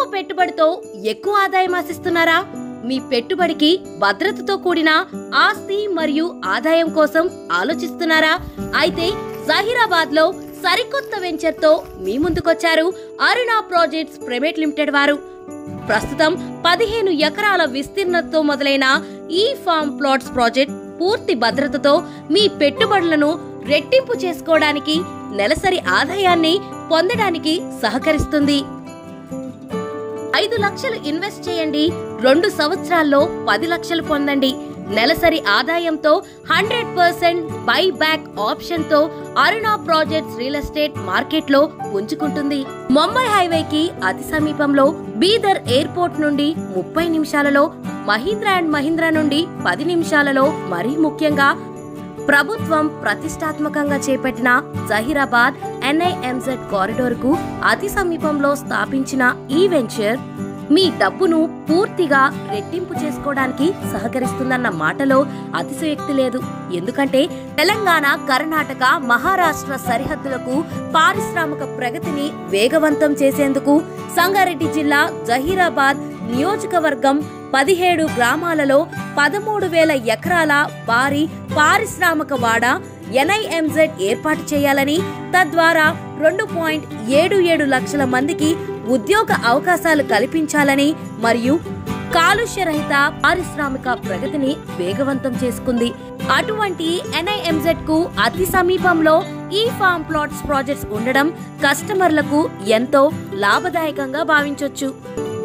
పెట్టుబడితో ఎక్కువ ఆదాయం ఆశిస్తున్నారా మీ పెట్టుబడికి భద్రతతో కూడిన ఆస్తి మరియు ఆదాయం కోసం ఆలోచిస్తున్నారా అయితే జహీరాబాద్ లో సరికొత్త వెంచర్ తో మీ ముందుకొచ్చారు అరుణ ప్రాజెక్ట్స్ ప్రైవేట్ లిమిటెడ్ వారు ప్రస్తుతం పదిహేను ఎకరాల విస్తీర్ణంతో మొదలైన ఈ ఫార్మ్ ప్లాట్స్ ప్రాజెక్ట్ పూర్తి భద్రతతో మీ పెట్టుబడులను రెట్టింపు చేసుకోవడానికి నెలసరి ఆదాయాన్ని పొందడానికి సహకరిస్తుంది ఐదు లక్షలు ఇన్వెస్ట్ చేయండి రెండు సంవత్సరాల్లో పది లక్షలు పొందండి నెలసరి ఆదాయంతో hundred percent buy back option తో Aruna projects real estate market లో పుంజుకుంటుంది ముంబై హైవేకి అతి సమీపంలో బీదర్ ఎయిర్పోర్ట్ నుండి ముప్పై నిమిషాలలో మహీంద్రా అండ్ మహీంద్రా నుండి పది నిమిషాలలో మరీ ముఖ్యంగా ప్రభుత్వం ప్రతిష్టాత్మకంగా చేపట్టిన జహీరాబాద్ ఎన్ఐఎంజెడ్ కారిడోర్ కు అతి సమీపంలో స్థాపించిన ఈ వెంచర్ మీ డబ్బును పూర్తిగా రెట్టింపు చేసుకోవడానికి సహకరిస్తుందన్న మాటలో అతిశయోక్తి లేదు ఎందుకంటే తెలంగాణ కర్ణాటక మహారాష్ట్ర సరిహద్దులకు పారిశ్రామిక ప్రగతిని వేగవంతం చేసేందుకు సంగారెడ్డి జిల్లా జహీరాబాద్ నియోజకవర్గం పదిహేడు గ్రామాలలో పదమూడు వేల ఎకరాల భారీ పారిశ్రామిక వాడ ఎన్ఐఎంజెడ్ ఏర్పాటు చేయాలని తద్వారా రెండు పాయింట్ ఏడు ఏడు లక్షల మందికి ఉద్యోగ అవకాశాలు కల్పించాలని మరియు కాలుష్య రహిత పారిశ్రామిక ప్రగతిని వేగవంతం చేసుకుంది అటువంటి ఎన్ఐఎంజెడ్ కు అతి సమీపంలో ఈ ఫార్మ్ ప్లాట్స్ ప్రాజెక్ట్స్ ఉండడం కస్టమర్లకు ఎంతో లాభదాయకంగా భావించొచ్చు